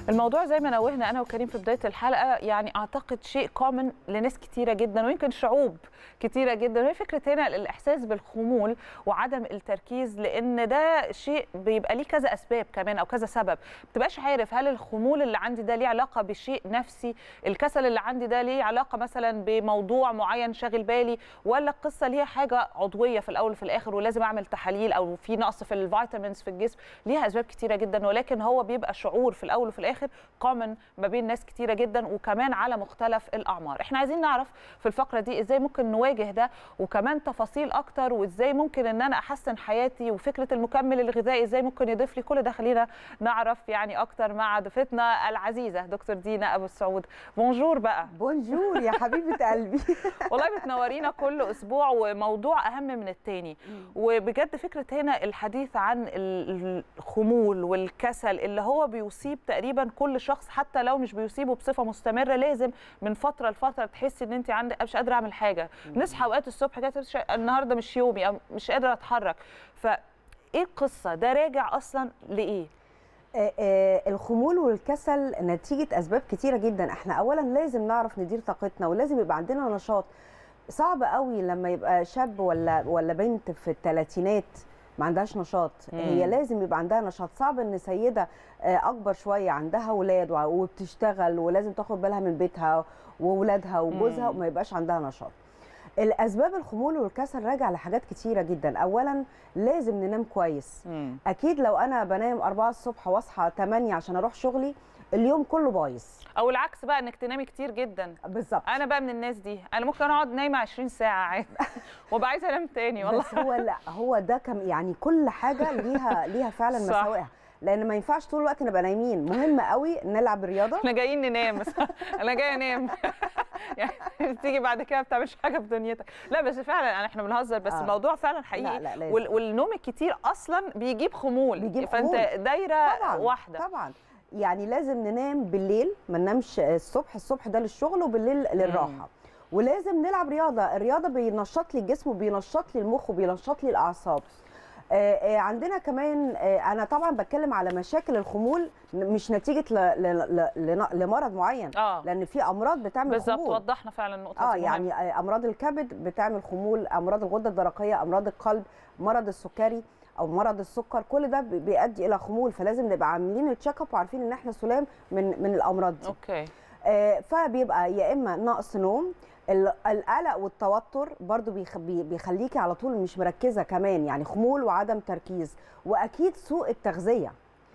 الموضوع زي ما نوهنا انا وكريم في بدايه الحلقه يعني اعتقد شيء كومن لناس كتيره جدا ويمكن شعوب كتيره جدا وهي فكره هنا الاحساس بالخمول وعدم التركيز لان ده شيء بيبقى ليه كذا اسباب كمان او كذا سبب ما بتبقاش عارف هل الخمول اللي عندي ده ليه علاقه بشيء نفسي الكسل اللي عندي ده ليه علاقه مثلا بموضوع معين شاغل بالي ولا القصه ليها حاجه عضويه في الاول وفي الاخر ولازم اعمل تحاليل او في نقص في الفيتامينز في الجسم ليها اسباب كتيره جدا ولكن هو بيبقى شعور في الاول وفي الاخر كومن ما بين ناس كتيره جدا وكمان على مختلف الاعمار احنا عايزين نعرف في الفقره دي ازاي ممكن نواجه ده وكمان تفاصيل اكتر وازاي ممكن ان انا احسن حياتي وفكره المكمل الغذائي ازاي ممكن يضيف لي كل ده خلينا نعرف يعني اكتر مع ضيفتنا العزيزه دكتور دينا ابو السعود بونجور بقى بونجور يا حبيبه قلبي والله بتنورينا كل اسبوع وموضوع اهم من التاني وبجد فكره هنا الحديث عن الخمول والكسل اللي هو بيصيب تقريبا كل شخص حتى لو مش بيصيبه بصفه مستمره لازم من فتره لفتره تحسي ان انت عندك مش قادره اعمل حاجه نصحى اوقات الصبح كده النهارده مش يومي او مش قادره اتحرك فايه القصه ده راجع اصلا لايه آه آه الخمول والكسل نتيجه اسباب كتيره جدا احنا اولا لازم نعرف ندير طاقتنا ولازم يبقى عندنا نشاط صعب قوي لما يبقى شاب ولا ولا بنت في الثلاثينات ما عندهاش نشاط مم. هي لازم يبقى عندها نشاط صعب ان سيده اكبر شويه عندها اولاد وبتشتغل ولازم تاخد بالها من بيتها واولادها وجوزها وما يبقاش عندها نشاط الاسباب الخمول والكسل راجع لحاجات كتيره جدا اولا لازم ننام كويس مم. اكيد لو انا بنام 4 الصبح واصحى 8 عشان اروح شغلي اليوم كله بايظ او العكس بقى انك تنامي كتير جدا بالظبط انا بقى من الناس دي انا ممكن اقعد نايمه 20 ساعه عادي وابقى عايزه انام تاني والله بس هو لا هو ده كم يعني كل حاجه ليها ليها فعلا مساوئها لان ما ينفعش طول الوقت نبقى نايمين مهم قوي نلعب رياضه احنا جايين ننام بس انا جايه انام يعني تيجي بعد كده ما بتعملش حاجه في دنيتك لا بس فعلا احنا بنهزر بس آه. الموضوع فعلا حقيقي لا لا وال... والنوم الكتير اصلا بيجيب خمول بيجيب فانت خمول. دايره طبعًا. واحده طبعا يعني لازم ننام بالليل ما ننامش الصبح الصبح ده للشغل وبالليل للراحه مم. ولازم نلعب رياضه الرياضه بينشط لي الجسم وبينشط لي المخ وبينشط لي الاعصاب آآ آآ عندنا كمان انا طبعا بتكلم على مشاكل الخمول مش نتيجه ل ل ل لمرض معين آه. لان في امراض بتعمل بالزبط خمول بالظبط وضحنا فعلا النقطه اه يعني امراض الكبد بتعمل خمول امراض الغده الدرقيه امراض القلب مرض السكري او مرض السكر كل ده بيؤدي الى خمول فلازم نبقى عاملين التشيك اب وعارفين ان احنا سلام من من الامراض دي اوكي آه فبيبقى يا اما نقص نوم القلق والتوتر برضو بيخليكي على طول مش مركزه كمان يعني خمول وعدم تركيز واكيد سوء التغذيه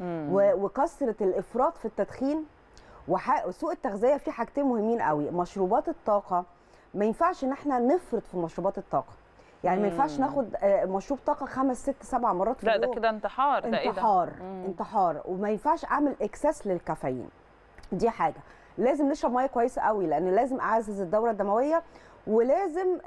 وكثره الافراط في التدخين وسوء التغذيه في حاجتين مهمين قوي مشروبات الطاقه ما ينفعش ان احنا نفرط في مشروبات الطاقه يعني ما ينفعش ناخد مشروب طاقه خمس ست سبع مرات في لا اليوم ده كده انتحار ده انتحار إيه ده؟ انتحار وما ينفعش اعمل اكسس للكافيين دي حاجه لازم نشرب ميه كويسه قوي لان لازم اعزز الدوره الدمويه ولازم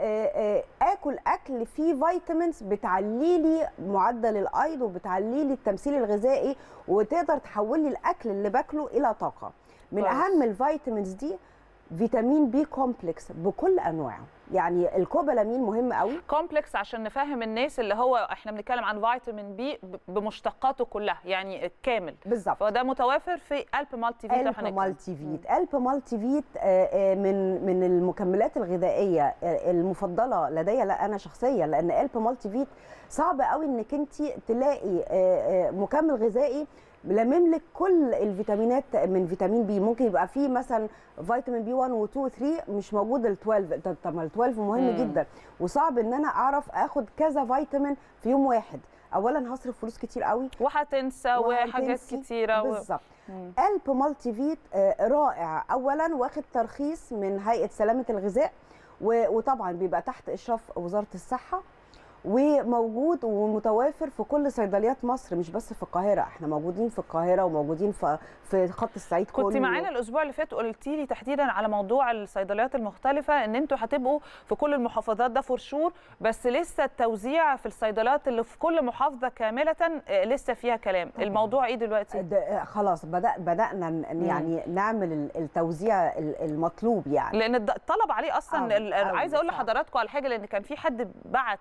اكل اكل فيه فيتامينز بتعلي لي معدل الايض وبتعلي لي التمثيل الغذائي وتقدر تحول لي الاكل اللي باكله الى طاقه من كويس. اهم الفيتامينز دي فيتامين بي كومبلكس بكل انواعه يعني الكوبالامين مهم قوي كومبلكس عشان نفهم الناس اللي هو احنا بنتكلم عن فيتامين بي بمشتقاته كلها يعني كامل بالظبط فده متوافر في الب مالتي فيت الب مالتي فيت الب مالتي فيت من من المكملات الغذائيه المفضله لدي لا انا شخصيا لان الب مالتي فيت صعب قوي انك انت تلاقي مكمل غذائي لمم لك كل الفيتامينات من فيتامين بي ممكن يبقى فيه مثلا فيتامين بي 1 و 2 و 3 مش موجود ال 12 طب ما ال 12 مهم مم. جدا وصعب ان انا اعرف اخد كذا فيتامين في يوم واحد اولا هصرف فلوس كتير قوي وهتنسى وحاجات كتيره بالظبط و... الب مالتي فيت رائع اولا واخد ترخيص من هيئه سلامه الغذاء وطبعا بيبقى تحت اشراف وزاره الصحه وموجود ومتوافر في كل صيدليات مصر مش بس في القاهره احنا موجودين في القاهره وموجودين في في خط الصعيد كله كنت معانا الاسبوع اللي فات قلتي لي تحديدا على موضوع الصيدليات المختلفه ان انتوا هتبقوا في كل المحافظات ده فور شور بس لسه التوزيع في الصيدليات اللي في كل محافظه كامله لسه فيها كلام الموضوع ايه دلوقتي خلاص بدا بدانا يعني مم. نعمل التوزيع المطلوب يعني لان الطلب عليه اصلا عايزه اقول لحضراتكم على حاجه لان كان في حد بعت للبرنامج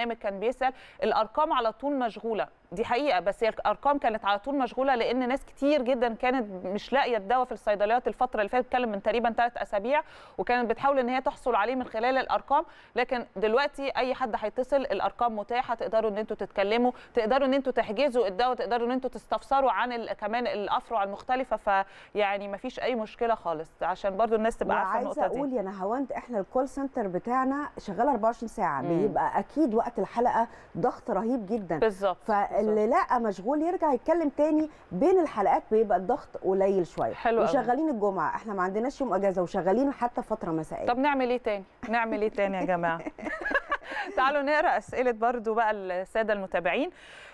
البرنامج كان بيسال الارقام على طول مشغوله دي حقيقه بس هي الارقام كانت على طول مشغوله لان ناس كتير جدا كانت مش لاقيه الدواء في الصيدليات الفتره اللي فاتت بتكلم من تقريبا ثلاث اسابيع وكانت بتحاول ان هي تحصل عليه من خلال الارقام لكن دلوقتي اي حد هيتصل الارقام متاحه تقدروا ان انتوا تتكلموا تقدروا ان انتوا تحجزوا الدواء تقدروا ان انتوا تستفسروا عن ال- كمان الافرع المختلفه فيعني ما فيش اي مشكله خالص عشان برضو الناس تبقى عارفه وعايزه النقطه دي اقول يا نهاوند احنا الكول سنتر بتاعنا شغال 24 ساعه مم. بيبقى اكيد وقت الحلقه ضغط رهيب جدا بالظبط فاللي لا مشغول يرجع يتكلم تاني بين الحلقات بيبقى الضغط قليل شويه حلو قوي. وشغالين الجمعه احنا ما عندناش يوم اجازه وشغالين حتى فتره مسائيه طب نعمل ايه تاني نعمل ايه تاني يا جماعه تعالوا نقرا اسئله برضو بقى الساده المتابعين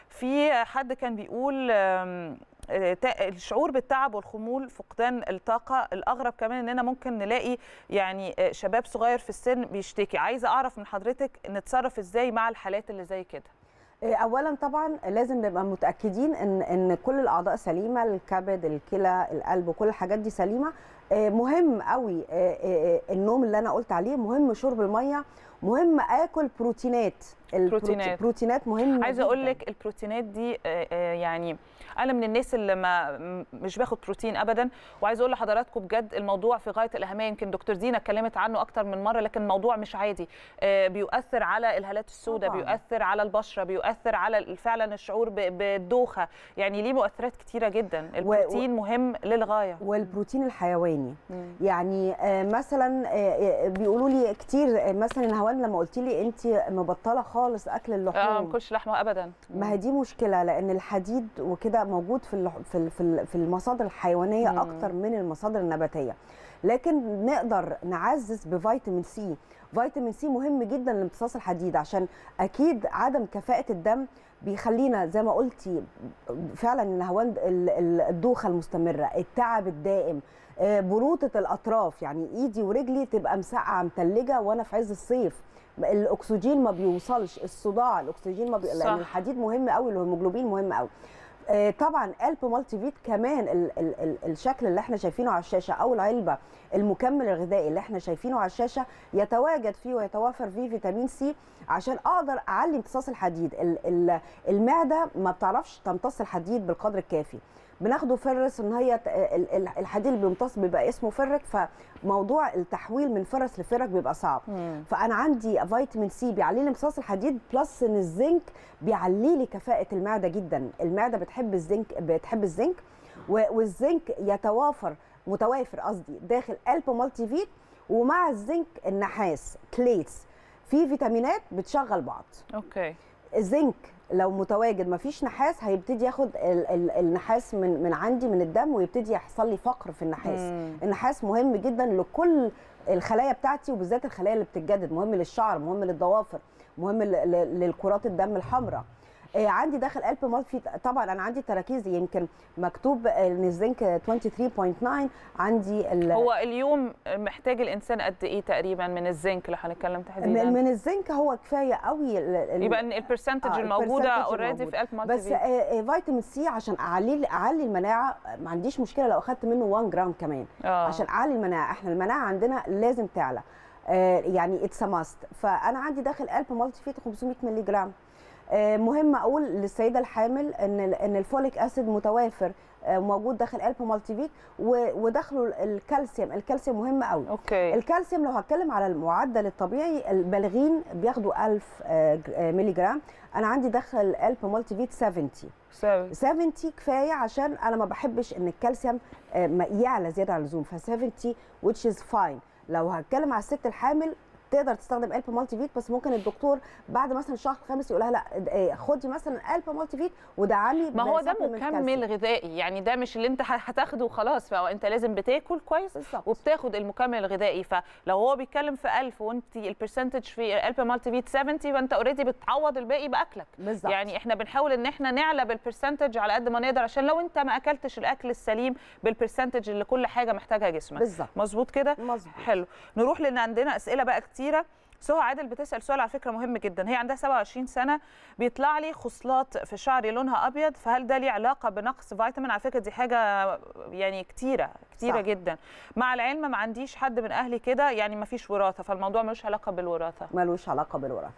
في حد كان بيقول آم، آه، تا- الشعور بالتعب والخمول فقدان الطاقه الاغرب كمان اننا ممكن نلاقي يعني آه، شباب صغير في السن بيشتكي عايزه اعرف من حضرتك نتصرف ازاي مع الحالات اللي زي كده إيه، اولا طبعا لازم نبقى متاكدين ان ان كل الاعضاء سليمه الكبد الكلى القلب وكل الحاجات دي سليمه إيه، مهم قوي إيه، إيه، النوم اللي انا قلت عليه مهم شرب الميه مهم اكل بروتينات البروت- بروتينات. البروتينات مهمه عايزه اقول جداً. لك البروتينات دي آه، آه، يعني انا من الناس اللي ما م- مش باخد بروتين ابدا وعايزه اقول لحضراتكم بجد الموضوع في غايه الاهميه يمكن دكتور دينا اتكلمت عنه اكتر من مره لكن الموضوع مش عادي آه، بيؤثر على الهالات السوداء طبعاً. بيؤثر على البشره بيؤثر على فعلا الشعور ب- بالدوخه يعني ليه مؤثرات كتيره جدا البروتين مهم للغايه والبروتين الحيواني مم. يعني آه، مثلا آه، آه، بيقولوا لي كتير آه، مثلا نهوان لما قلت لي انت مبطله خالص اكل اه ما اللحوم باكلش لحمه ابدا ما هي دي مشكله لان الحديد وكده موجود في اللح- في ال- في ال- في المصادر الحيوانيه مم. اكتر من المصادر النباتيه لكن نقدر نعزز بفيتامين سي فيتامين سي مهم جدا لامتصاص الحديد عشان اكيد عدم كفاءه الدم بيخلينا زي ما قلتي فعلا الهوان ال- ال- الدوخه المستمره التعب الدائم آه، بروده الاطراف يعني ايدي ورجلي تبقى مسقعه متلجه وانا في عز الصيف الاكسجين ما بيوصلش الصداع الاكسجين ما بي... صح. لان الحديد مهم قوي الهيموجلوبين مهم قوي آه، طبعا قلب مالتي فيت كمان ال ال ال الشكل اللي احنا شايفينه على الشاشه او العلبه المكمل الغذائي اللي احنا شايفينه على الشاشه يتواجد فيه ويتوافر فيه فيتامين سي عشان اقدر اعلي امتصاص الحديد ال ال المعده ما بتعرفش تمتص الحديد بالقدر الكافي بناخده فرس ان هي ت- ال- ال- الحديد اللي بيمتص بيبقى اسمه فرك فموضوع التحويل من فرس لفرك بيبقى صعب مم. فانا عندي فيتامين سي بيعلي لي امتصاص الحديد بلس ان الزنك بيعلي لي كفاءه المعده جدا المعده بتحب الزنك بتحب الزنك و- والزنك يتوافر متوافر قصدي داخل قلب مالتي فيت ومع الزنك النحاس كليتس في فيتامينات بتشغل بعض اوكي الزنك لو متواجد مفيش نحاس هيبتدي ياخد ال ال النحاس من من عندي من الدم ويبتدي يحصل لي فقر في النحاس مم. النحاس مهم جدا لكل الخلايا بتاعتي وبالذات الخلايا اللي بتتجدد مهم للشعر مهم للضوافر مهم ل- ل- للكرات الدم الحمراء آه، عندي داخل قلب مالتي طبعا انا عندي تراكيز يمكن مكتوب ان الزنك 23.9 عندي ال- هو اليوم محتاج الانسان قد ايه تقريبا من الزنك لو هنتكلم تحديدا من من الزنك هو كفايه قوي ال- ال- يبقى ان البرسنتج آه، الموجوده البرسنتج اوريدي الموجود. في قلب مالتي بس آه، آه، فيتامين سي عشان اعلي اعلي المناعه آه، ما عنديش مشكله لو اخدت منه 1 جرام كمان آه. عشان اعلي المناعه احنا المناعه عندنا لازم تعلى آه، يعني اتس ماست فانا عندي داخل قلب مالتي فيت 500 مللي جرام آه، مهم اقول للسيده الحامل ان ال- ان الفوليك اسيد متوافر آه، موجود داخل قلب مالتي فيت و- وداخله الكالسيوم الكالسيوم مهم قوي اوكي الكالسيوم لو هتكلم على المعدل الطبيعي البالغين بياخدوا 1000 آه، ج- آه، مللي جرام انا عندي داخل قلب مالتي فيت 70 ساوي 70 كفايه عشان انا ما بحبش ان الكالسيوم آه، ما يعلى زياده عن اللزوم ف 70 which is fine لو هتكلم على الست الحامل تقدر تستخدم قلب مالتي فيت بس ممكن الدكتور بعد مثلا الشهر الخامس يقول لها لا آه، خدي مثلا قلب مالتي فيت ودعمي ما هو ده بsupplement مكمل calcium. غذائي يعني ده مش اللي انت هتاخده وخلاص فهو انت لازم بتاكل كويس بالظبط. وبتاخد المكمل الغذائي فلو هو بيتكلم في 1000 وانت البرسنتج في قلب مالتي فيت 70 فانت اوريدي بتعوض الباقي باكلك بالظبط. يعني احنا بنحاول ان احنا نعلى بالبرسنتج على قد ما نقدر عشان لو انت ما اكلتش الاكل السليم بالبرسنتج اللي كل حاجه محتاجها جسمك بالظبط. مظبوط كده مظبوط. حلو نروح لان عندنا اسئله بقى كتيره سهى عادل بتسال سؤال على فكره مهم جدا هي عندها 27 سنه بيطلع لي خصلات في شعري لونها ابيض فهل ده ليه علاقه بنقص فيتامين على فكره دي حاجه يعني كتيره كتيره صح. جدا مع العلم ما عنديش حد من اهلي كده يعني ما فيش وراثه فالموضوع ملوش علاقه بالوراثه ملوش علاقه بالوراثه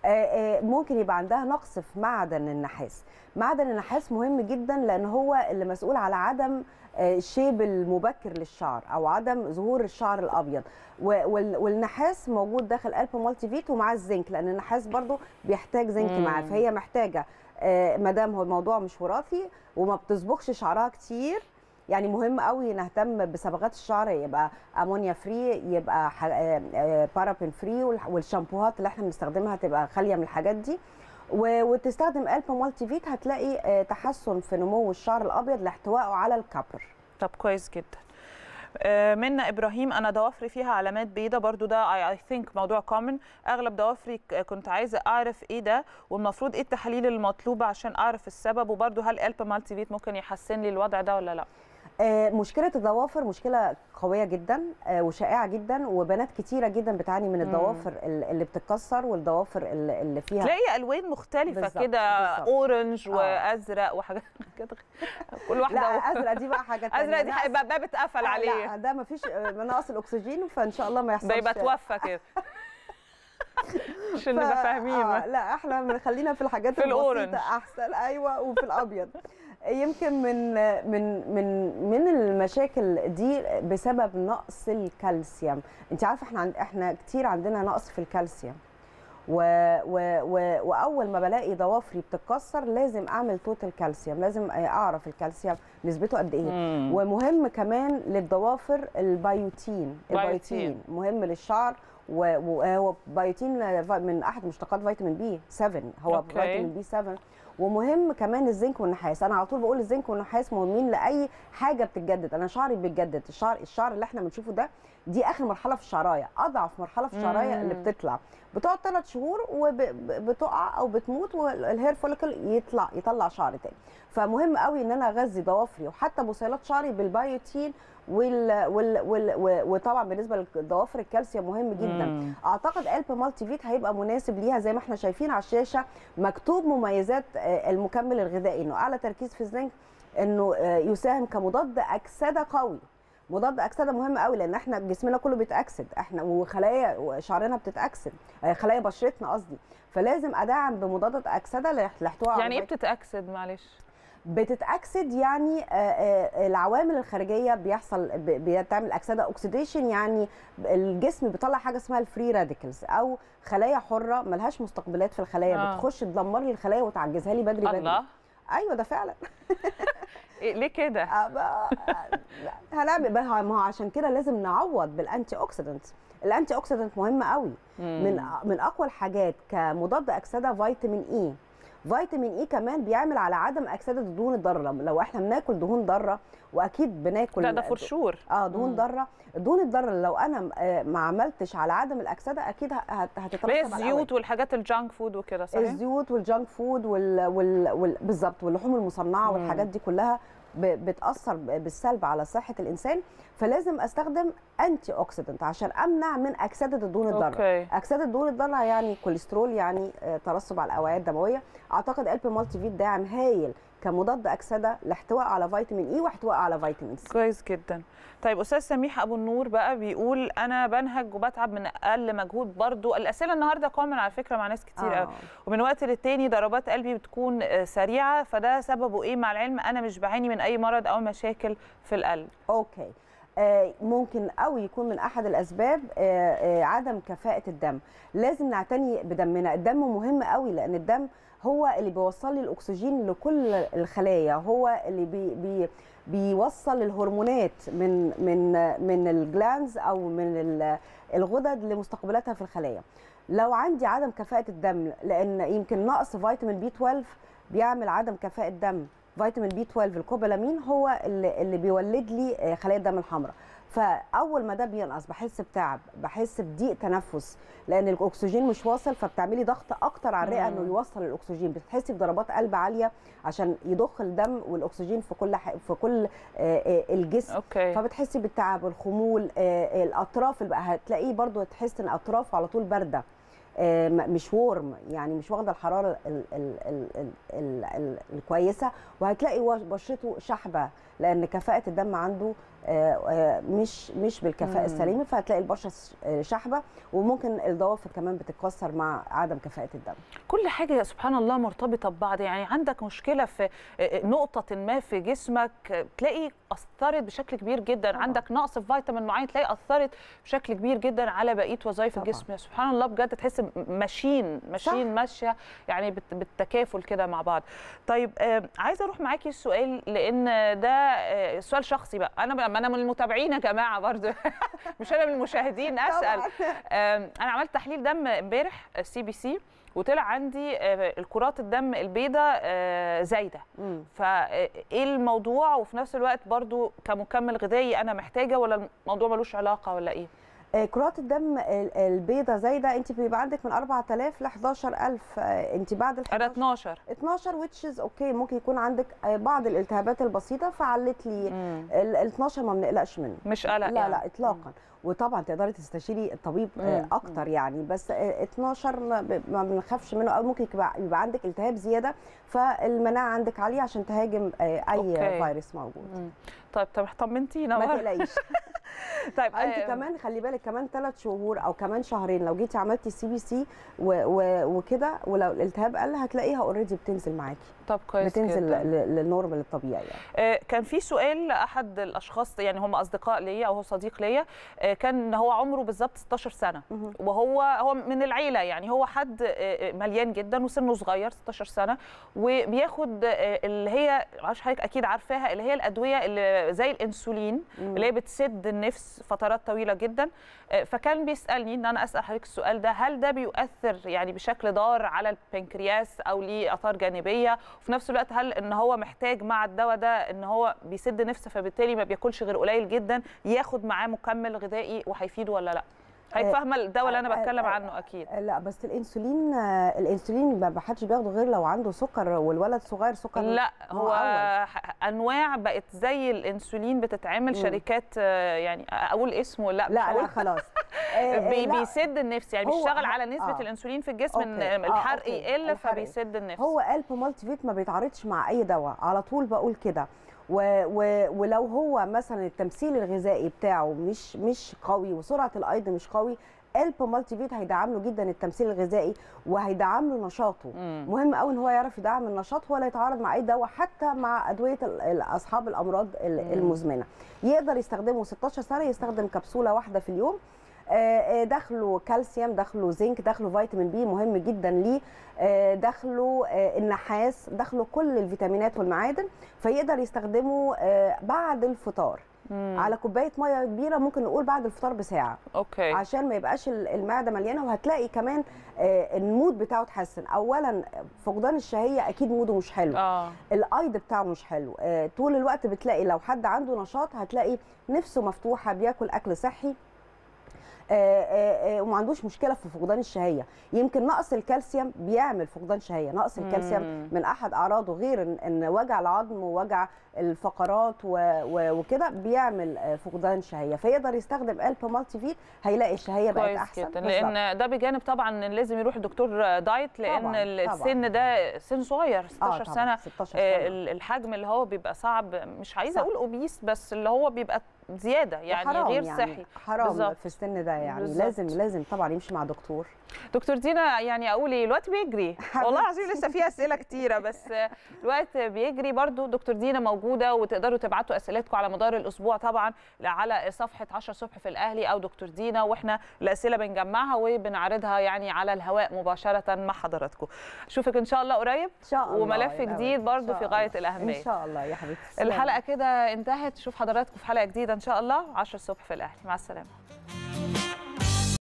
آه، آه، ممكن يبقى عندها نقص في معدن النحاس معدن النحاس مهم جدا لان هو اللي مسؤول على عدم آه، الشيب المبكر للشعر او عدم ظهور الشعر الابيض و- وال- والنحاس موجود داخل قلب مالتي فيت ومعاه الزنك لان النحاس برضو بيحتاج زنك مم. معاه فهي محتاجه ما دام هو الموضوع مش وراثي وما بتصبغش شعرها كتير يعني مهم قوي نهتم بصبغات الشعر يبقى امونيا فري يبقى ح- آه، آه، بارابين فري والح- والشامبوهات اللي احنا بنستخدمها تبقى خاليه من الحاجات دي و- وتستخدم الب مالتي فيت هتلاقي آه، تحسن في نمو الشعر الابيض لاحتوائه على الكبر طب كويس جدا آه، منا ابراهيم انا ضوافري فيها علامات بيضة برضو ده اي ثينك موضوع كومن اغلب ضوافري ك- كنت عايزه اعرف ايه ده والمفروض ايه التحاليل المطلوبه عشان اعرف السبب وبرضو هل الب مالتي فيت ممكن يحسن لي الوضع ده ولا لا آه، مشكله الضوافر مشكله قويه جدا آه، وشائعه جدا وبنات كتيره جدا بتعاني من الضوافر ال- اللي بتتكسر والضوافر اللي اللي فيها تلاقي الوان مختلفه بالظبط، كده بالظبط. اورنج آه. وازرق وحاجات كده كل واحده لا و- ازرق دي بقى حاجه تانية. ازرق دي ده هيبقى باب اتقفل آه، عليه لا ده مفيش آه، نقص الاكسجين فان شاء الله ما يحصلش ده يبقى توفى كده عشان ف- نبقى فاهمين آه لا احنا من- خلينا في الحاجات في الأورنج. البسيطه احسن ايوه وفي الابيض يمكن من من من من المشاكل دي بسبب نقص الكالسيوم انت عارفه احنا عند احنا كتير عندنا نقص في الكالسيوم و و و واول ما بلاقي ضوافري بتتكسر لازم اعمل توتال كالسيوم لازم اعرف الكالسيوم نسبته قد ايه مم. ومهم كمان للضوافر البيوتين بيوتين. البيوتين مهم للشعر و- وهو بيوتين من احد مشتقات فيتامين بي 7 هو أوكي. فيتامين بي 7 ومهم كمان الزنك والنحاس انا على طول بقول الزنك والنحاس مهمين لاي حاجه بتتجدد انا شعري بيتجدد الشعر الشعر اللي احنا بنشوفه ده دي اخر مرحله في الشعرايه اضعف مرحله في الشعرايه مم. اللي بتطلع بتقعد ثلاث شهور وبتقع او بتموت والهير فوليكل يطلع يطلع شعر تاني فمهم قوي ان انا اغذي ضوافري وحتى بصيلات شعري بالبايوتين وال وال وال و- وطبعا بالنسبه للضوافر الكالسيوم مهم جدا مم. اعتقد الب مالتي فيت هيبقى مناسب ليها زي ما احنا شايفين على الشاشه مكتوب مميزات آه، المكمل الغذائي انه اعلى تركيز في الزنك انه آه، يساهم كمضاد اكسده قوي مضاد اكسده مهم قوي لان احنا جسمنا كله بيتاكسد احنا وخلايا شعرنا بتتاكسد آه، خلايا بشرتنا قصدي فلازم ادعم بمضادات اكسده لاحتواء على يعني ايه فيتامين بتتاكسد معلش بتتاكسد يعني آه، آه، العوامل الخارجيه بيحصل ب- بتعمل اكسده اوكسيديشن يعني الجسم بيطلع حاجه اسمها الفري راديكلز او خلايا حره ملهاش مستقبلات في الخلايا آه. بتخش تدمر لي الخلايا وتعجزها لي بدري بدري الله ايوه ده فعلا إيه ليه كده آه، بقى- لا، هنعمل بقى ما هو عشان كده لازم نعوض بالانتي اوكسيدنت الانتي اوكسيدنت مهمه قوي من من اقوى الحاجات كمضاد اكسده فيتامين اي فيتامين اي كمان بيعمل على عدم اكسده الدهون الضاره لو- لو احنا بناكل دهون ضاره واكيد بناكل لا ده فور شور اه دهون مم. ضاره الدهون الضاره لو انا آه، ما عملتش على عدم الاكسده اكيد ه- هت- هتترسب اللي هي على الأوعية. الزيوت والحاجات الجانك فود وكده صحيح الزيوت والجانك فود وال... وال... وال... بالظبط واللحوم المصنعه مم. والحاجات دي كلها ب... بتاثر ب- بالسلب على صحه الانسان فلازم استخدم انتي اوكسيدنت عشان امنع من اكسده الدهون الضاره اوكي اكسده الدهون الضاره يعني كوليسترول يعني آه، ترسب على الاوعيه الدمويه اعتقد الب مالتي فيت داعم هايل كمضاد اكسده لاحتواء على فيتامين اي واحتواء على فيتامين سي كويس جدا طيب استاذ سميح ابو النور بقى بيقول انا بنهج وبتعب من اقل مجهود برضو الاسئله النهارده كومن على فكره مع ناس كتير قوي ومن وقت للتاني ضربات قلبي بتكون آه، سريعه فده سببه ايه مع العلم انا مش بعاني من اي مرض او مشاكل في القلب اوكي آه، ممكن قوي يكون من احد الاسباب آه، آه، عدم كفاءه الدم لازم نعتني بدمنا الدم مهم قوي لان الدم هو اللي بيوصل لي الاكسجين لكل الخلايا هو اللي بي بي بيوصل الهرمونات من من من الجلانز او من ال- الغدد لمستقبلاتها في الخلايا لو عندي عدم كفاءه الدم لان يمكن نقص فيتامين بي 12 بيعمل عدم كفاءه دم فيتامين بي 12 الكوبالامين هو اللي, اللي بيولد لي آه، خلايا الدم الحمراء فاول ما ده بينقص بحس بتعب بحس بضيق تنفس لان الاكسجين مش واصل فبتعملي ضغط اكتر على الرئه مم. انه يوصل الاكسجين بتحسي بضربات قلب عاليه عشان يضخ الدم والاكسجين في كل ح... في كل آه، آه، الجسم اوكي فبتحسي بالتعب الخمول آه، الاطراف اللي بقى هتلاقيه برضو تحس ان اطرافه على طول بارده آه، م- مش وورم يعني مش واخده الحراره ال ال ال ال ال ال الكويسه وهتلاقي وش- بشرته شحبه لان كفاءه الدم عنده آه، آه، مش مش بالكفاءه مم. السليمه فهتلاقي البشره ش- آه، شحبه وممكن الضوافر كمان بتتكسر مع عدم كفاءه الدم كل حاجة سبحان الله مرتبطة ببعض يعني عندك مشكلة في نقطة ما في جسمك تلاقي أثرت بشكل كبير جدا طبعاً. عندك نقص في فيتامين معين تلاقي أثرت بشكل كبير جدا على بقية وظائف طبعاً. الجسم سبحان الله بجد تحس ماشيين ماشيين ماشية يعني بالت- بالتكافل كده مع بعض طيب آه، عايزة أروح معاكي السؤال لأن ده آه، سؤال شخصي بقى أنا ما أنا من المتابعين يا جماعة برضو مش أنا من المشاهدين أسأل آم، انا عملت تحليل دم امبارح سي بي سي وطلع عندي آه، الكرات الدم البيضاء آه، زايده مم. فايه الموضوع وفي نفس الوقت برضو كمكمل غذائي انا محتاجه ولا الموضوع ملوش علاقه ولا ايه آه، كرات الدم ال- البيضة زايده انت بيبقى عندك من 4000 ل 11000 آه، انت بعد ال انا 11 12 12 ويتشز اوكي ممكن يكون عندك آه، بعض الالتهابات البسيطه فعلت لي مم. ال 12 ما بنقلقش منه مش قلق لا يعني. لا اطلاقا وطبعا تقدري تستشيري الطبيب آه، مم. اكتر يعني بس آه، 12 ما ب- ما بنخافش منه او ممكن يبقى يبقى عندك التهاب زياده فالمناعه عندك عاليه عشان تهاجم آه، اي أوكي. فيروس موجود مم. طيب طب طمنتينا ما برضه. تقلقيش طيب انت آه، كمان خلي بالك كمان ثلاث شهور او كمان شهرين لو جيتي عملتي السي بي سي وكده ولو الالتهاب قل هتلاقيها اوريدي بتنزل معاكي طب كويس بتنزل جدا. ل- للنورمال الطبيعي يعني آه، كان في سؤال لاحد الاشخاص يعني هم اصدقاء ليا او هو صديق ليا آه، كان هو عمره بالظبط 16 سنه مهم. وهو هو من العيله يعني هو حد آه، آه، مليان جدا وسنه صغير 16 سنه وبياخد آه، اللي هي معرفش حضرتك اكيد عارفاها اللي هي الادويه اللي زي الانسولين مم. اللي هي بتسد النفس فترات طويله جدا آه، فكان بيسالني ان انا اسال حضرتك السؤال ده هل ده بيؤثر يعني بشكل ضار على البنكرياس او ليه اثار جانبيه وفي نفس الوقت هل ان هو محتاج مع الدواء ده ان هو بيسد نفسه فبالتالي ما بياكلش غير قليل جدا ياخد معاه مكمل غذائي وهيفيده ولا لا حضرتك آه، فاهمه الدواء اللي انا آه، بتكلم آه، عنه اكيد لا بس الانسولين آه، الانسولين ما حدش بياخده غير لو عنده سكر والولد صغير سكر لا هو هو أول. ح- انواع بقت زي الانسولين بتتعمل مم. شركات آه، يعني اقول اسمه لا مش لا هقول. لا خلاص آه، آه، بي لا، بيسد النفس يعني هو- بيشتغل على نسبه آه. الانسولين في الجسم ان أوكي. آه، الحرق أوكي. يقل الحرق. فبيسد النفس هو قلب مالتي فيت ما بيتعارضش مع اي دواء على طول بقول كده و و ولو هو مثلا التمثيل الغذائي بتاعه مش مش قوي وسرعه الايض مش قوي قلب مالتي فيت هيدعم له جدا التمثيل الغذائي وهيدعم له نشاطه مم. مهم قوي ان هو يعرف يدعم النشاط ولا يتعارض مع اي دواء حتى مع ادويه ال- ال- اصحاب الامراض ال- مم. المزمنه يقدر يستخدمه 16 سنه يستخدم كبسوله واحده في اليوم آه، آه، دخله كالسيوم دخله زنك دخله فيتامين بي مهم جدا ليه آه، دخله آه، النحاس دخله كل الفيتامينات والمعادن فيقدر يستخدمه آه، بعد الفطار مم. على كوبايه ميه كبيره ممكن نقول بعد الفطار بساعه اوكي عشان ما يبقاش ال- المعده مليانه وهتلاقي كمان آه، المود بتاعه اتحسن اولا فقدان الشهيه اكيد موده مش حلو اه الايض بتاعه مش حلو آه، طول الوقت بتلاقي لو حد عنده نشاط هتلاقي نفسه مفتوحه بياكل اكل صحي آه، آه، آه، وما عندوش مشكله في فقدان الشهيه يمكن نقص الكالسيوم بيعمل فقدان شهيه نقص الكالسيوم مم. من احد اعراضه غير ان, إن وجع العظم ووجع الفقرات و- و- وكده بيعمل آه، فقدان شهيه فيقدر يستخدم الب مالتي فيت هيلاقي الشهيه بقت كويس احسن جدا بالظبط. لان ده بجانب طبعا إن لازم يروح لدكتور دايت لان طبعاً، السن ده سن صغير 16 طبعاً، سنه 16 آه، سنه ال- الحجم اللي هو بيبقى صعب مش عايزه صح. اقول اوبيس بس اللي هو بيبقى زياده يعني وحرام غير يعني صحي حرام بالظبط. في السن ده يعني بالظبط. لازم لازم طبعا يمشي مع دكتور دكتور دينا يعني اقول ايه الوقت بيجري والله العظيم حبيبتي. لسه في اسئله كتيره بس الوقت بيجري برضو دكتور دينا موجوده وتقدروا تبعتوا اسئلتكم على مدار الاسبوع طبعا على صفحه 10 الصبح في الاهلي او دكتور دينا واحنا الاسئله بنجمعها وبنعرضها يعني على الهواء مباشره مع حضراتكم اشوفك ان شاء الله قريب ان شاء الله وملف يا جديد حبيبتي، إن برضو شاء في غاية الله. الأهمية. ان شاء الله يا حبيبتي تسلمي. الحلقه كده انتهت نشوف حضراتكم في حلقه جديده ان شاء الله 10 الصبح في الاهلي مع السلامه